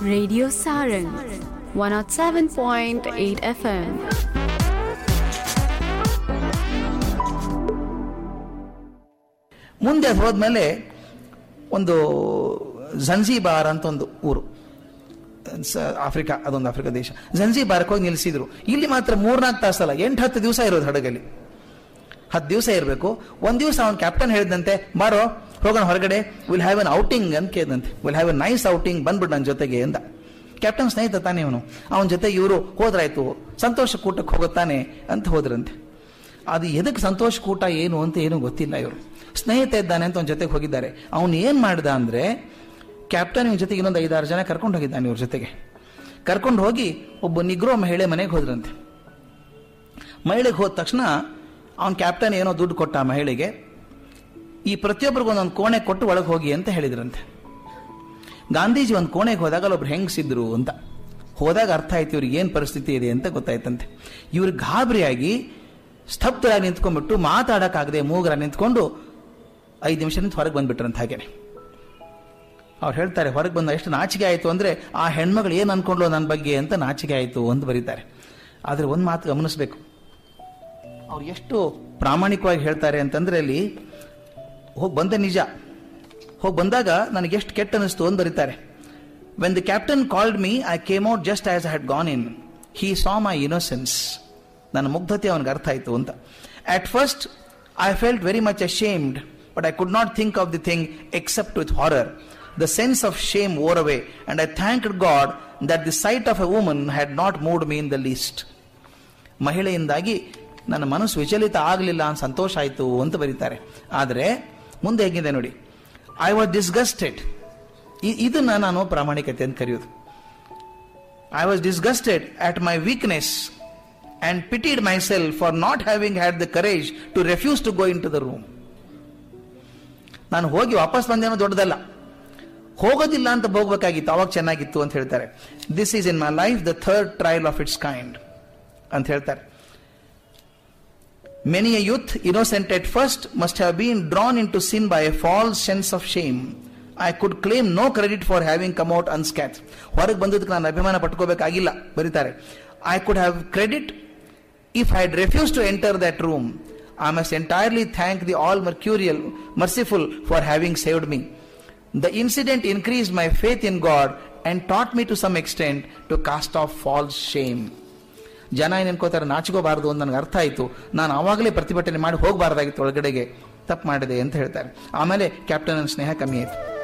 Radio Saran 107.8 FM. ಮುಂದೆ ಅದು ಹೋದ್ಮೇಲೆ ಒಂದು ಜಂಜೀಬಾರ್ ಅಂತ ಒಂದು ಊರು ಸ- ಆಫ್ರಿಕಾ ಅದೊಂದು ಆಫ್ರಿಕಾ ದೇಶ ಜಂಜೀಬಾರ್ಗೆ ಹೋಗಿ ನಿಲ್ಲಿಸಿದ್ರು ಇಲ್ಲಿ ಮಾತ್ರ ಮೂರ್ನಾಲ್ಕು ತಾಸಲ್ಲ ಎಂಟು ಹತ್ತು ದಿವಸ ಇರೋದು ಹಡಗಲ್ಲಿ ಹತ್ತು ದಿವಸ ಇರಬೇಕು ಒಂದು ದಿವಸ ಅವನ ಕ್ಯಾಪ್ಟನ್ ಹೇಳಿದಂತೆ ಬಾರೋ ಹೋಗೋಣ ಹೊರಗಡೆ ವಿಲ್ ಹ್ಯಾವ್ ಅನ್ ಔಟಿಂಗ್ ಅಂತ ಕೇಳಿದಂತೆ will have a nice outing ಬಂದ್ಬಿಟ್ಟು ನನ್ನ ಜೊತೆಗೆ ಅಂತ ಕ್ಯಾಪ್ಟನ್ ಸ್ನೇಹಿತ ತಾನೇ ಅವನು ಅವನ ಜೊತೆಗೆ ಇವರು ಹೋದ್ರಾಯ್ತು ಸಂತೋಷ ಕೂಟಕ್ಕೆ ಹೋಗುತ್ತಾನೆ ಅಂತ ಹೋದ್ರಂತೆ ಅದು ಎದಕ್ಕೆ ಸಂತೋಷ ಕೂಟ ಏನು ಅಂತ ಏನೂ ಗೊತ್ತಿಲ್ಲ ಇವರು ಸ್ನೇಹಿತ ಇದ್ದಾನೆ ಅಂತ ಅವನ ಜೊತೆಗೆ ಹೋಗಿದ್ದಾರೆ ಅವನು ಏನು ಮಾಡ್ದ ಅಂದರೆ ಕ್ಯಾಪ್ಟನ್ ಇವನ ಜೊತೆಗೆ ಇನ್ನೊಂದು ಐದಾರು ಜನ ಕರ್ಕೊಂಡು ಹೋಗಿದ್ದಾನೆ ಇವ್ರ ಜೊತೆಗೆ ಕರ್ಕೊಂಡು ಹೋಗಿ ಒಬ್ಬ ನಿಗ್ರೋ ಮಹಿಳೆ ಮನೆಗೆ ಹೋದ್ರಂತೆ ಮಹಿಳೆಗೆ ಹೋದ ತಕ್ಷಣ ಅವನ ಕ್ಯಾಪ್ಟನ್ ಏನೋ ದುಡ್ಡು ಕೊಟ್ಟ ಆ ಮಹಿಳೆಗೆ ಈ ಪ್ರತಿಯೊಬ್ಬರಿಗೂ ಒಂದೊಂದು ಕೋಣೆ ಕೊಟ್ಟು ಒಳಗೆ ಹೋಗಿ ಅಂತ ಹೇಳಿದ್ರಂತೆ ಗಾಂಧೀಜಿ ಒಂದು ಕೋಣೆಗೆ ಹೋದಾಗ ಅಲ್ಲೊಬ್ರು ಹೆಂಗಸಿದ್ರು ಅಂತ ಹೋದಾಗ ಅರ್ಥ ಆಯ್ತು ಇವ್ರಿಗೆ ಏನು ಪರಿಸ್ಥಿತಿ ಇದೆ ಅಂತ ಗೊತ್ತಾಯ್ತಂತೆ ಇವ್ರಿಗೆ ಗಾಬರಿಯಾಗಿ ಸ್ತಬ್ಧರಾಗಿ ನಿಂತ್ಕೊಂಡ್ಬಿಟ್ಟು ಮಾತಾಡೋಕ್ಕಾಗದೆ ಮೂಗರ ನಿಂತ್ಕೊಂಡು ಐದು ನಿಮಿಷ ನಿಂತು ಹೊರಗೆ ಬಂದ್ಬಿಟ್ರಂತ ಹಾಗೇನೆ ಅವ್ರು ಹೇಳ್ತಾರೆ ಹೊರಗೆ ಬಂದ ಎಷ್ಟು ನಾಚಿಕೆ ಆಯಿತು ಅಂದರೆ ಆ ಹೆಣ್ಮಗಳು ಏನು ಅನ್ಕೊಂಡ್ಲು ನನ್ನ ಬಗ್ಗೆ ಅಂತ ನಾಚಿಕೆ ಆಯಿತು ಅಂತ ಬರೀತಾರೆ ಆದರೆ ಒಂದು ಮಾತು ಗಮನಿಸಬೇಕು ಅವ್ರು ಎಷ್ಟು ಪ್ರಾಮಾಣಿಕವಾಗಿ ಹೇಳ್ತಾರೆ ಅಂತಂದ್ರೆ ಅಲ್ಲಿ ಹೋಗಿ ಬಂದೆ ನಿಜ ಹೋಗಿ ಬಂದಾಗ ನನಗೆ ಎಷ್ಟು ಕೆಟ್ಟ ಅನಿಸ್ತು ಅಂತ ಬರೀತಾರೆ when the captain called me I came out just as I had gone in he saw my innocence ನನ್ನ ಮುಗ್ಧತೆ ಅವನಿಗೆ ಅರ್ಥ ಆಯಿತು ಅಂತ at first I felt very much ashamed but I could not think of the thing except with horror the sense of shame wore away and I thanked God that the sight of a woman had not moved me in the least ಮಹಿಳೆಯಿಂದಾಗಿ ನನ್ನ ಮನಸ್ಸು ವಿಚಲಿತ ಆಗಲಿಲ್ಲ ಅಂತ ಸಂತೋಷ ಆಯಿತು ಅಂತ ಬರೀತಾರೆ ಆದರೆ ಮುಂದೆ ಹೇಗಿದೆ ನೋಡಿ ಐ ವಾಸ್ ಡಿಸ್ಗಸ್ಟೆಡ್ ಇದನ್ನ ನಾನು ಪ್ರಾಮಾಣಿಕತೆ ಅಂತ ಕರೆಯೋದು I was disgusted at my weakness and pitied myself for not having had the courage to refuse to go into the room ನಾನು ಹೋಗಿ ವಾಪಸ್ ಬಂದೇನೋ ದೊಡ್ಡದಲ್ಲ ಹೋಗೋದಿಲ್ಲ ಅಂತ ಹೋಗ್ಬೇಕಾಗಿತ್ತು ಅವಾಗ ಚೆನ್ನಾಗಿತ್ತು ಅಂತ ಹೇಳ್ತಾರೆ this is in my life the third trial of its kind ಅಂತ ಹೇಳ್ತಾರೆ Many a youth, innocent at first, must have been drawn into sin by a false sense of shame. I could claim no credit for having come out unscathed. ಹೊರಗೆ ಬಂದದಕ್ಕೆ ನಾನು ಅಭಿಮಾನ ಪಟ್ಕೋಬೇಕಾಗಿಲ್ಲ ಬರೀತಾರೆ I could have credit if I had refuse to enter that room I must entirely thank the all mercurial merciful for having saved me the incident increase my faith in God and taught me to some extent to cost of false shame ಜನ ಏನು ಅನ್ಕೋತಾರೆ ನಾಚಿಕೋಬಾರದು ಅಂತ ನನಗೆ ಅರ್ಥ ಆಯಿತು ನಾನು ಆವಾಗಲೇ ಪ್ರತಿಭಟನೆ ಮಾಡಿ ಹೋಗಬಾರ್ದಾಗಿತ್ತು ಒಳಗಡೆಗೆ ತಪ್ಪು ಮಾಡಿದೆ ಅಂತ ಹೇಳ್ತಾರೆ ಆಮೇಲೆ ಕ್ಯಾಪ್ಟನ್ ಸ್ನೇಹ ಕಮ್ಮಿ ಆಯಿತು